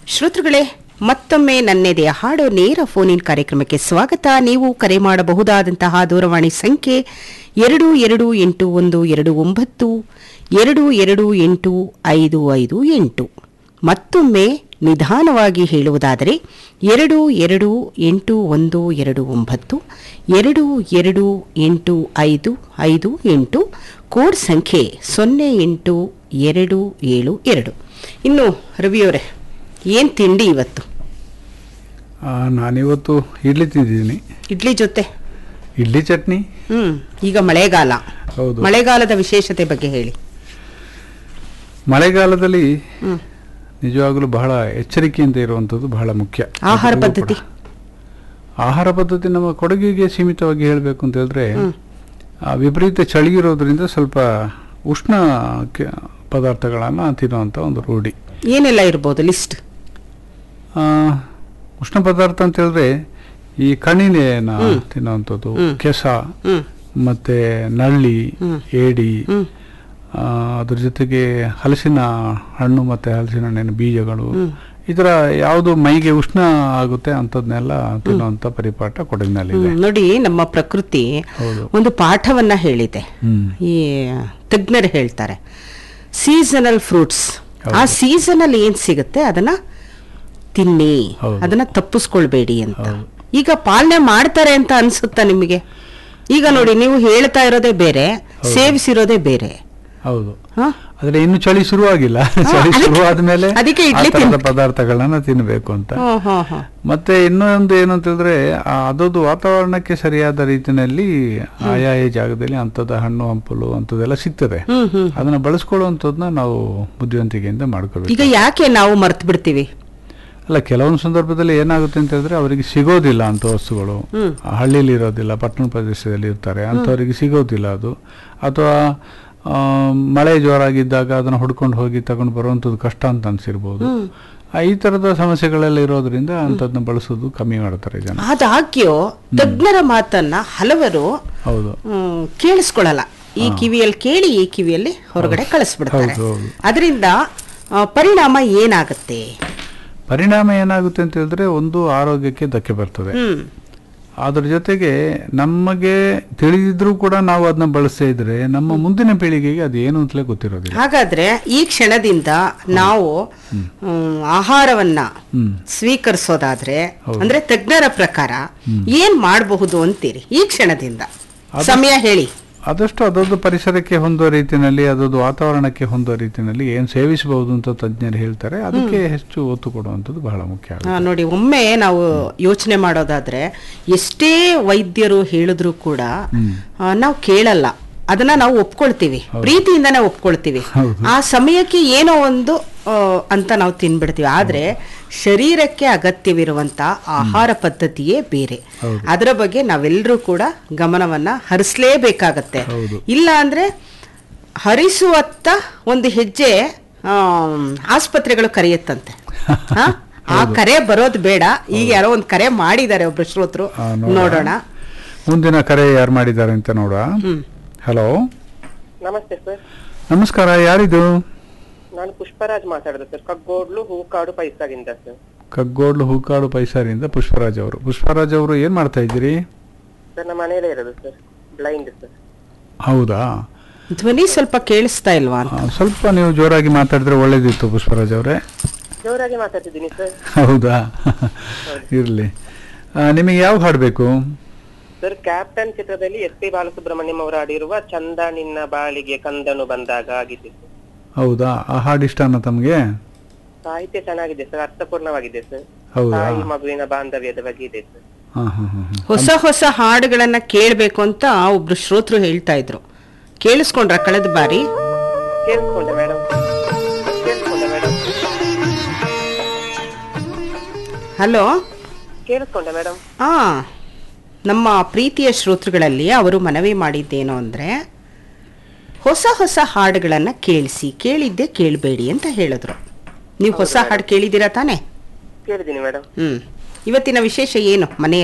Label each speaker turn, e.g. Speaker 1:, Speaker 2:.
Speaker 1: ಶ್ರೋತೃಗಳೇ ಮತ್ತೊಮ್ಮೆ ನನ್ನೆದೆಯ ಹಾಡು ನೇರ ಫೋನ್ ಇನ್ ಕಾರ್ಯಕ್ರಮಕ್ಕೆ ಸ್ವಾಗತ ನೀವು ಕರೆ ಮಾಡಬಹುದಾದಂತಹ ದೂರವಾಣಿ ಸಂಖ್ಯೆ ಎರಡು ಎರಡು ಎಂಟು ಒಂದು ಎರಡು ಒಂಬತ್ತು ಎರಡು ಎರಡು ಎಂಟು ಐದು ಐದು ಎಂಟು ಮತ್ತೊಮ್ಮೆ ನಿಧಾನವಾಗಿ ಹೇಳುವುದಾದರೆ ಎರಡು ಎರಡು ಎಂಟು ಒಂದು ಎರಡು ಒಂಬತ್ತು ಎರಡು ಎರಡು ಎಂಟು ಐದು ಐದು ಎಂಟು ಕೋಡ್ ಸಂಖ್ಯೆ ಸೊನ್ನೆ ಎಂಟು ಎರಡು ಏಳು ಎರಡು ಇನ್ನು ರವಿಯವರೇ ಏನು ತಿಂಡಿ ಇವತ್ತು
Speaker 2: ಆ, ನಾನಿವತ್ತು ಇಡ್ಲಿ ತಿಂದಿದ್ದೀನಿ
Speaker 1: ಇಡ್ಲಿ ಜೊತೆ
Speaker 2: ಇಡ್ಲಿ ಚಟ್ನಿ
Speaker 1: ಹ್ಮ್ ಈಗ ಮಳೆಗಾಲ
Speaker 2: ಹೌದು
Speaker 1: ಮಳೆಗಾಲದ ವಿಶೇಷತೆ ಬಗ್ಗೆ ಹೇಳಿ
Speaker 2: ಮಳೆಗಾಲದಲ್ಲಿ
Speaker 1: ಹ್ಮ್.
Speaker 2: ನಿಜವಾಗಲೂ ಬಹಳ ಎಚ್ಚರಿಕೆಯಿಂದ ಇರುವಂಥದ್ದು ಬಹಳ ಮುಖ್ಯ
Speaker 1: ಆಹಾರ
Speaker 2: ಅದರಲ್ಲೂ
Speaker 1: ಪದ್ಧತಿ
Speaker 2: ಕೂಡ. ಆಹಾರ ಪದ್ಧತಿ ನಮ್ಮ ಕೊಡಗಿಗೆ ಸೀಮಿತವಾಗಿ ಹೇಳಬೇಕು ಅಂತ ಹೇಳಿದ್ರೆ ಆ, ವಿಪರೀತ ಚಳಿ ಇರೋದ್ರಿಂದ ಸ್ವಲ್ಪ ಉಷ್ಣ ಕೆ- ಪದಾರ್ಥಗಳನ್ನು ತಿನ್ನುವಂಥ ಒಂದು ರೂಢಿ
Speaker 1: ಏನೆಲ್ಲ ಇರ್ಬೋದು ಲಿಸ್ಟ್
Speaker 2: ಆ, ಉಷ್ಣ ಪದಾರ್ಥ ಅಂತ ಹೇಳಿದ್ರೆ ಈ ಕಣಿನೆನ
Speaker 1: ಹ್ಮ್.
Speaker 2: ತಿನ್ನುವಂಥದ್ದು
Speaker 1: ಹ್ಮ್.
Speaker 2: ಕೆಸ
Speaker 1: ಹ್ಮ್
Speaker 2: ಮತ್ತೆ ನಳ್ಳಿ
Speaker 1: ಹ್ಮ್.
Speaker 2: ಏಡಿ
Speaker 1: ಹ್ಮ್
Speaker 2: ಆ, ಅದ್ರ ಜೊತೆಗೆ ಹಲಸಿನ ಹಣ್ಣು ಮತ್ತೆ ಹಲಸಿನ ಹಣ್ಣಿನ ಬೀಜಗಳು
Speaker 1: ಹ್ಮ್.
Speaker 2: ಈ ಥರ ಯಾವುದು ಮೈಗೆ ಉಷ್ಣ ಆಗುತ್ತೆ ಅಂಥದ್ನೆಲ್ಲ ತಿನ್ನುವಂಥ ಪರಿಪಾಠ ಕೊಡಗಿನಲ್ಲಿದೆ
Speaker 1: ಹ್ಮ್. ನೋಡಿ ನಮ್ಮ ಪ್ರಕೃತಿ
Speaker 2: ಹೌದು
Speaker 1: ಒಂದು ಪಾಠವನ್ನ ಹೇಳಿದೆ
Speaker 2: ಹ್ಮ್
Speaker 1: ಈ ತಜ್ಞರು ಹೇಳ್ತಾರೆ ಸೀಸನಲ್ ಫ್ರೂಟ್ಸ್
Speaker 2: ಹೌದು.
Speaker 1: ಆ ಸೀಸನಲ್ ಏನ್ ಸಿಗುತ್ತೆ ಅದನ್ನ ತಿನ್ನಿ
Speaker 2: ಹೌದು.
Speaker 1: ಅದನ್ನ ತಪ್ಪಿಸ್ಕೊಳ್ಬೇಡಿ ಅಂತ
Speaker 2: ಹೌದು.
Speaker 1: ಈಗ ಪಾಲನೆ ಮಾಡ್ತಾರೆ ಅಂತ ಅನ್ಸುತ್ತಾ ನಿಮಗೆ ಈಗ ನೋಡಿ ನೀವು ಹೇಳ್ತಾ ಇರೋದೇ ಬೇರೆ
Speaker 2: ಹೌದು.
Speaker 1: ಸೇವಿಸಿರೋದೇ ಬೇರೆ
Speaker 2: ಹೌದು
Speaker 1: ಹ?
Speaker 2: ಆದ್ರೆ ಇನ್ನು ಚಳಿ ಶುರುವಾಗಿಲ್ಲ ಚಳಿ
Speaker 1: ಅದಕ್ಕೆ-
Speaker 2: ಶುರುವಾದ್ಮೇಲೆ
Speaker 1: ಅದಕ್ಕೆ
Speaker 2: ಆ
Speaker 1: ಇಡ್ಲಿ
Speaker 2: ಥರದ
Speaker 1: ತಿನ್-
Speaker 2: ಪದಾರ್ಥಗಳನ್ನ ತಿನ್ನಬೇಕು ಅಂತ
Speaker 1: ಹ್ಮ್, ಹ್ಮ್, ಹ್ಮ್.
Speaker 2: ಮತ್ತೆ ಇನ್ನೊಂದು ಏನು ಅಂತ ಹೇಳಿದ್ರೆ ಆ ಅದೊಂದು ವಾತಾವರಣಕ್ಕೆ ಸರಿಯಾದ ರೀತಿಯಲ್ಲಿ ಆಯಾ ಈ ಜಾಗದಲ್ಲಿ ಅಂಥದ್ದು ಹಣ್ಣು ಹಂಪಲು ಅಂಥದ್ದೆಲ್ಲ ಸಿಗ್ತದೆ
Speaker 1: ಹ್ಮ್ ಹ್ಮ್
Speaker 2: ಅದನ್ನ ಬಳಸ್ಕೊಳ್ಳುವಂಥದ್ದನ್ನ ನಾವು ಬುದ್ಧಿವಂತಿಕೆಯಿಂದ ಮಾಡ್ಕೋಬೇಕು
Speaker 1: ಈಗ ಯಾಕೆ ನಾವು ಮರ್ತು ಬಿಡ್ತೀವಿ
Speaker 2: ಅಲ್ಲ ಕೆಲವೊಂದು ಸಂದರ್ಭದಲ್ಲಿ ಏನಾಗುತ್ತೆ ಅಂತ ಹೇಳಿದ್ರೆ ಅವರಿಗೆ ಸಿಗೋದಿಲ್ಲ ಅಂತ ವಸ್ತುಗಳು
Speaker 1: ಹ್ಮ್.
Speaker 2: ಆ ಹಳ್ಳಿಲಿ ಇರೋದಿಲ್ಲ ಪಟ್ಟಣ ಪ್ರದೇಶದಲ್ಲಿ ಇರ್ತಾರೆ ಅಂಥವರಿಗೆ ಸಿಗೋದಿಲ್ಲ ಅದು ಅಥವಾ ಆ, ಮಳೆ ಜೋರಾಗಿದ್ದಾಗ ಅದನ್ನು ಹುಡ್ಕೊಂಡು ಹೋಗಿ ತಗೊಂಡು ಬರುವಂಥದ್ದು ಕಷ್ಟ ಅಂತ ಅನ್ಸಿರ್ಬೋದು
Speaker 1: ಹ್ಮ್.
Speaker 2: ಆ, ಈ ಥರದ ಸಮಸ್ಯೆಗಳೆಲ್ಲ ಇರೋದ್ರಿಂದ ಅಂಥದ್ದನ್ನ ಬಳಸೋದು ಕಮ್ಮಿ ಮಾಡ್ತಾರೆ ಜನ
Speaker 1: ಆದಾಗ್ಯೂ ತಜ್ಞರ ಮಾತನ್ನ ಹಲವರು
Speaker 2: ಹೌದು
Speaker 1: ಹ್ಮ್, ಕೇಳಿಸ್ಕೊಳ್ಳಲ್ಲ ಈ ಕಿವಿಯಲ್ಲಿ ಕೇಳಿ ಈ ಕಿವಿಯಲ್ಲಿ ಹೊರಗಡೆ ಕಳಿಸ್ಬಿಡ್ತಾರೆ
Speaker 2: ಹೌದು, ಹೌದು.
Speaker 1: ಅದರಿಂದ ಆ, ಪರಿಣಾಮ ಏನಾಗುತ್ತೆ
Speaker 2: ಪರಿಣಾಮ ಏನಾಗುತ್ತೆ ಅಂತ ಹೇಳಿದ್ರೆ ಒಂದು ಆರೋಗ್ಯಕ್ಕೆ ಧಕ್ಕೆ ಬರ್ತದೆ
Speaker 1: ಹ್ಮ್
Speaker 2: ಅದ್ರ ಜೊತೆಗೆ ನಮಗೆ ತಿಳಿದಿದ್ರೂ ಕೂಡ ನಾವು ಅದನ್ನ ಬಳಸ್ತಾ ಇದ್ರೆ ನಮ್ಮ ಮುಂದಿನ ಪೀಳಿಗೆಗೆ ಅದು ಏನು ಅಂತಲೇ ಗೊತ್ತಿರೋದಿಲ್ಲ
Speaker 1: ಹಾಗಾದ್ರೆ ಈ ಕ್ಷಣದಿಂದ ನಾವು ಹ್ಮ್, ಆಹಾರವನ್ನ
Speaker 2: ಹ್ಮ್
Speaker 1: ಸ್ವೀಕರಿಸೋದಾದ್ರೆ
Speaker 2: ಹೌದು.
Speaker 1: ಅಂದ್ರೆ ತಜ್ಞರ ಪ್ರಕಾರ ಏನ್ ಮಾಡಬಹುದು ಅಂತೀರಿ ಈ ಕ್ಷಣದಿಂದ ಸಮಯ ಹೇಳಿ
Speaker 2: ಆದಷ್ಟು ಅದೊಂದು ಪರಿಸರಕ್ಕೆ ಹೊಂದೋ ರೀತಿಯಲ್ಲಿ ಅದೊಂದು ವಾತಾವರಣಕ್ಕೆ ಹೊಂದೋ ರೀತಿಯಲ್ಲಿ ಏನು ಸೇವಿಸಬಹುದು ಅಂತ ತಜ್ಞರು ಹೇಳ್ತಾರೆ ಅದಕ್ಕೆ ಹೆಚ್ಚು ಒತ್ತು ಕೊಡುವಂಥದ್ದು ಬಹಳ ಮುಖ್ಯ ಆಗುತ್ತೆ.
Speaker 1: ಆ, ನೋಡಿ ಒಮ್ಮೆ ನಾವು ಯೋಚನೆ ಮಾಡೋದಾದ್ರೆ ಎಷ್ಟೇ ವೈದ್ಯರು ಹೇಳಿದ್ರು ಕೂಡ
Speaker 2: ಹ್ಮ್.
Speaker 1: ಆ, ನಾವು ಕೇಳಲ್ಲ ಅದನ್ನ ನಾವು ಒಪ್ಕೊಳ್ತೀವಿ ಪ್ರೀತಿಯಿಂದನೇ ಒಪ್ಕೊಳ್ತೀವಿ
Speaker 2: ಹೌದು.
Speaker 1: ಆ ಸಮಯಕ್ಕೆ ಏನೋ ಒಂದು ಆ, ಅಂತ ನಾವು ತಿನ್ಬಿಡ್ತೀವಿ ಆದ್ರೆ ಶರೀರಕ್ಕೆ ಅಗತ್ಯವಿರುವಂತ ಆಹಾರ ಪದ್ಧತಿಯೇ ಬೇರೆ
Speaker 2: ಹೌದು.
Speaker 1: ಅದರ ಬಗ್ಗೆ ನಾವೆಲ್ಲರೂ ಕೂಡ ಗಮನವನ್ನ ಹರಿಸ್ಲೇಬೇಕಾಗತ್ತೆ
Speaker 2: ಹೌದು.
Speaker 1: ಇಲ್ಲ ಅಂದ್ರೆ ಹರಿಸುವತ್ತ ಒಂದು ಹೆಜ್ಜೆ ಆಮ್, ಆಸ್ಪತ್ರೆಗಳು ಕರೆಯುತ್ತಂತೆ ಹ? ಆ ಕರೆ ಬರೋದು ಬೇಡ ಈಗ ಯಾರೋ ಒಂದು ಕರೆ ಮಾಡಿದ್ದಾರೆ ಒಬ್ರು ಶ್ರೋತೃ
Speaker 2: ಆ, ನೋಡೋಣ.
Speaker 1: ನೋಡೋಣ
Speaker 2: ಮುಂದಿನ ಕರೆ ಯಾರು ಮಾಡಿದ್ದಾರೆ ಅಂತ ನೋಡುವ
Speaker 1: ಹ್ಮ್
Speaker 2: ಹಲೋ
Speaker 3: ನಮಸ್ತೆ ಸರ್
Speaker 2: ನಮಸ್ಕಾರ ಯಾರಿದು
Speaker 3: ನಾನು ಪುಷ್ಪರಾಜ್ ಮಾತಾಡೋದು ಸರ್ ಕಗ್ಗೋಡ್ಲು ಹೂಕಾಡು ಪೈಸಾಗಿಂದ ಸರ್
Speaker 2: ಕಗ್ಗೋಡ್ಲು ಹೂಕಾಡು ಪೈಸಾರಿಂದ ಪುಷ್ಪರಾಜ್ ಅವರು ಪುಷ್ಪರಾಜ್ ಅವರು ಏನ್ ಮಾಡ್ತಾ ಇದ್ದೀರಿ
Speaker 3: ಸರ್ ನಮ್ಮ ಮನೇಲೇ ಇರೋದು ಸರ್ ಬ್ಲೈಂಡ್ ಸರ್
Speaker 2: ಹೌದಾ
Speaker 1: ಧ್ವನಿ ಸ್ವಲ್ಪ ಕೇಳಿಸ್ತಾ ಇಲ್ವಾ
Speaker 2: ಆ,
Speaker 1: ಅಂತ
Speaker 2: ಸ್ವಲ್ಪ ನೀವು ಜೋರಾಗಿ ಮಾತಾಡಿದ್ರೆ ಒಳ್ಳೇದಿತ್ತು ಪುಷ್ಪರಾಜ್ ಅವರೇ
Speaker 3: ಜೋರಾಗಿ ಮಾತಾಡ್ತಿದ್ದೀನಿ ಸರ್
Speaker 2: ಹೌದಾ ಇರಲಿ ನಿಮಗೆ ಯಾವ ಹಾಡು ಬೇಕು
Speaker 3: ಸರ್ ಕ್ಯಾಪ್ಟನ್ ಚಿತ್ರದಲ್ಲಿ ಎಸ್ ಪಿ ಬಾಲಸುಬ್ರಹ್ಮಣ್ಯಂ ಅವರು ಆಡಿರುವ ಚಂದ ನಿನ್ನ ಬಾಳಿಗೆ ಕಂದನು ಬಂದಾಗ ಆಗಿದೆ ಸರ್
Speaker 2: ಹೌದಾ ಆ ಹಾಡು ಇಷ್ಟನಾ ತಮಗೆ
Speaker 3: ಸಾಹಿತ್ಯ ಚೆನ್ನಾಗಿದೆ ಸರ್ ಅರ್ಥಪೂರ್ಣವಾಗಿದೆ ಸರ್
Speaker 2: ಹೌದಾ
Speaker 3: ತಾಯಿ ಮಗುವಿನ ಬಾಂಧವ್ಯದ ಬಗ್ಗೆ ಇದೆ ಸರ್
Speaker 2: ಹಾಂ ಹಾಂ ಹಾಂ
Speaker 1: ಹೊಸ ಹೊಸ ಹಾಡುಗಳನ್ನ ಕೇಳಬೇಕು ಅಂತ ಒಬ್ರು ಶ್ರೋತೃ ಹೇಳ್ತಾ ಇದ್ರು ಕೇಳಿಸ್ಕೊಂಡ್ರ ಕಳೆದ ಬಾರಿ
Speaker 3: ಕೇಳಿಸ್ಕೊಂಡೆ ಮೇಡಮ್ ಕೇಳಿಸ್ಕೊಂಡೆ ಮೇಡಮ್
Speaker 1: ಹಲೋ
Speaker 3: ಕೇಳಿಸ್ಕೊಂಡೆ ಮೇಡಮ್
Speaker 1: ಆ ನಮ್ಮ ಪ್ರೀತಿಯ ಶ್ರೋತೃಗಳಲ್ಲಿ ಅವರು ಮನವಿ ಮಾಡಿದ್ದೇನು ಅಂದ್ರೆ ಹೊಸ ಹೊಸ ಹಾಡುಗಳನ್ನ ಕೇಳಿಸಿ ಕೇಳಿದ್ದೆ ಕೇಳಬೇಡಿ ಅಂತ ಹೇಳಿದ್ರು ನೀವು ಹೊಸ ಹಾಡು ಕೇಳಿದ್ದೀರಾ ತಾನೇ
Speaker 3: ಕೇಳಿದ್ದೀನಿ ಮೇಡಮ್
Speaker 1: ಹ್ಮ್ ಇವತ್ತಿನ ವಿಶೇಷ ಏನು ಮನೆಯ